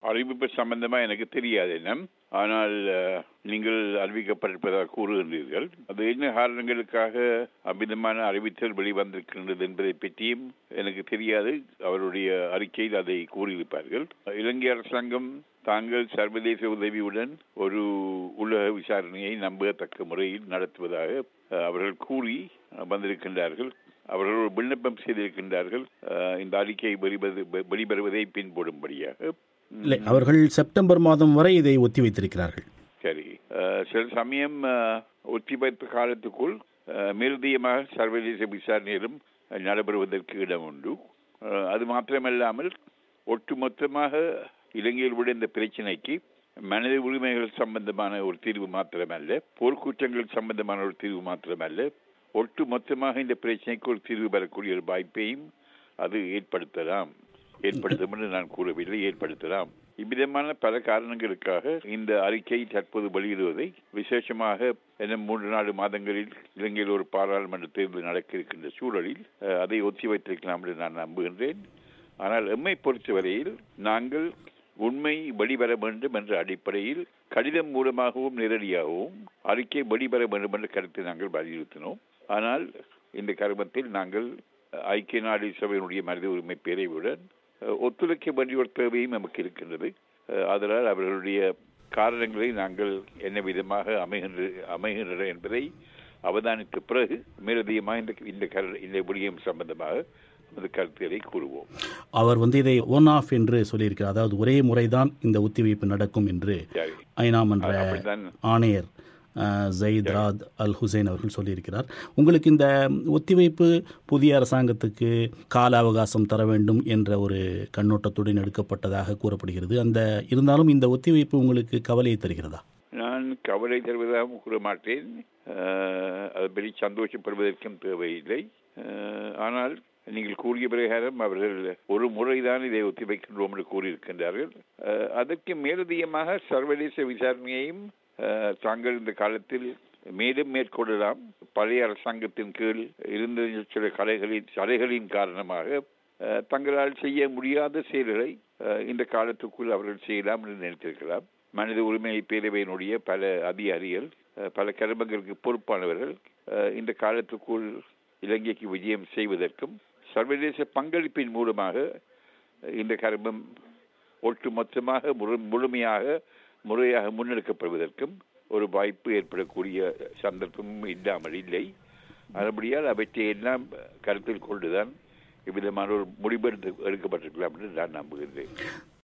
அறிவிப்பு சம்பந்தமா எனக்கு தெரியாது என்ன ஆனால் அஹ், நீங்கள் அறிவிக்கப்பட்டிருப்பதாக கூறுகின்றீர்கள் அது என்ன காரணங்களுக்காக அமிதமான அறிவித்தல் வெளிவந்திருக்கின்றது என்பதை பற்றியும் எனக்கு தெரியாது அவருடைய அறிக்கையில் அதை கூறியிருப்பார்கள் இலங்கை அரசாங்கம் தாங்கள் சர்வதேச உதவியுடன் ஒரு உலக விசாரணையை நம்பத்தக்க முறையில் நடத்துவதாக அஹ், அவர்கள் கூறி அஹ், வந்திருக்கின்றார்கள் அவர்கள் ஒரு விண்ணப்பம் செய்திருக்கின்றார்கள் அஹ், இந்த அறிக்கை வெளிவது வெளிவருவதை பின்படும்படியாக இல்லை அவர்கள் செப்டம்பர் மாதம் வரை இதை ஒத்தி வைத்திருக்கிறார்கள் சரி அஹ், சில சமயம் அஹ், ஒத்திவைப்பு காலத்துக்குள் அஹ், மேலதிகமாக சர்வதேச விசாரணையிலும் நடைபெறுவதற்கு இடம் உண்டு அஹ், அது மாத்திரமல்லாமல் ஒட்டுமொத்தமாக இலங்கையில் உள்ள இந்த பிரச்சனைக்கு மனித உரிமைகள் சம்பந்தமான ஒரு தீர்வு மாத்திரமல்ல போர்க்குற்றங்கள் சம்பந்தமான ஒரு தீர்வு மாத்திரமல்ல ஒட்டு மொத்தமாக இந்த பிரச்சனைக்கு ஒரு தீர்வு பெறக்கூடிய ஒரு வாய்ப்பையும் அது ஏற்படுத்தலாம் ஏற்படுத்தும் என்று நான் கூறவில்லை ஏற்படுத்தலாம் இவ்விதமான பல காரணங்களுக்காக இந்த அறிக்கை தற்போது வெளியிடுவதை விசேஷமாக இன்னும் மூன்று நாலு மாதங்களில் இலங்கையில் ஒரு பாராளுமன்ற தேர்தல் நடக்க இருக்கின்ற சூழலில் அஹ், அதை ஒத்தி வைத்திருக்கலாம் என்று நான் நம்புகின்றேன் ஆனால் எம்மை பொறுத்தவரையில் நாங்கள் உண்மை வெளிவர வேண்டும் என்ற அடிப்படையில் கடிதம் மூலமாகவும் நேரடியாகவும் அறிக்கை வெளிவர வேண்டும் என்ற கருத்தை நாங்கள் வலியுறுத்தினோம் ஆனால் இந்த கருமத்தில் நாங்கள் அஹ், ஐக்கிய நாடு சபையினுடைய மனித உரிமை பேரவையுடன் அஹ், ஒத்துழைக்க வேண்டிய ஒரு தேவையும் நமக்கு இருக்கின்றது அஹ், ஆதலால் அவர்களுடைய காரணங்களை நாங்கள் என்ன விதமாக அமைகின்ற அமைகின்றன என்பதை அவதானித்த பிறகு மேலதிகமாக இந்த இந்த கரு இந்த விடயம் சம்பந்தமாக அந்த கருத்துக்களை கூறுவோம் அவர் வந்து இதை ஒன் ஆஃப் என்று சொல்லியிருக்கிறார் அதாவது ஒரே முறைதான் இந்த ஒத்திவைப்பு நடக்கும் என்று சரி ஐநா மன்ற அப்படித்தான் ஆணையர் அஹ், ஜெயித் ராத் அல் ஹுசைன் அவர்கள் சொல்லியிருக்கிறார் உங்களுக்கு இந்த ஒத்திவைப்பு புதிய அரசாங்கத்துக்கு கால அவகாசம் தர வேண்டும் என்ற ஒரு கண்ணோட்டத்துடன் எடுக்கப்பட்டதாக கூறப்படுகிறது அந்த இருந்தாலும் இந்த ஒத்திவைப்பு உங்களுக்கு கவலையை தருகிறதா நான் கவலை தருவதாகவும் கூற மாட்டேன் அஹ், அது பற்றி சந்தோஷப்படுவதற்கும் தேவையில்லை அஹ், ஆனால் நீங்கள் கூறிய பிரகாரம் அவர்கள் ஒரு முறைதான் இதை ஒத்திவைக்கின்றோம் என்று கூறியிருக்கின்றார்கள் அஹ், அதற்கு மேலதிகமாக சர்வதேச விசாரணையையும் அஹ், தாங்கள் இந்த காலத்தில் மேலும் மேற்கொள்ளலாம் பழைய அரசாங்கத்தின் கீழ் இருந்த சில கலைகளின் தடைகளின் காரணமாக அஹ், தங்களால் செய்ய முடியாத செயல்களை அஹ், இந்த காலத்துக்குள் அவர்கள் செய்யலாம் என்று நினைத்திருக்கலாம் மனித உரிமை பேரவையினுடைய பல அதிகாரிகள் அஹ், பல கருமங்களுக்கு பொறுப்பானவர்கள் அஹ், இந்த காலத்துக்குள் இலங்கைக்கு விஜயம் செய்வதற்கும் சர்வதேச பங்களிப்பின் மூலமாக அஹ், இந்த கருமம் ஒட்டுமொத்தமாக முழு முழுமையாக முறையாக முன்னெடுக்கப்படுவதற்கும் ஒரு வாய்ப்பு ஏற்படக்கூடிய சந்தர்ப்பமும் இல்லாமல் இல்லை அதுபடியால் அவற்றை எல்லாம் கருத்தில் கொண்டுதான் இவ்விதமான ஒரு முடிவெடுத்து எடுக்கப்பட்டிருக்கலாம் என்று நான் நம்புகின்றேன்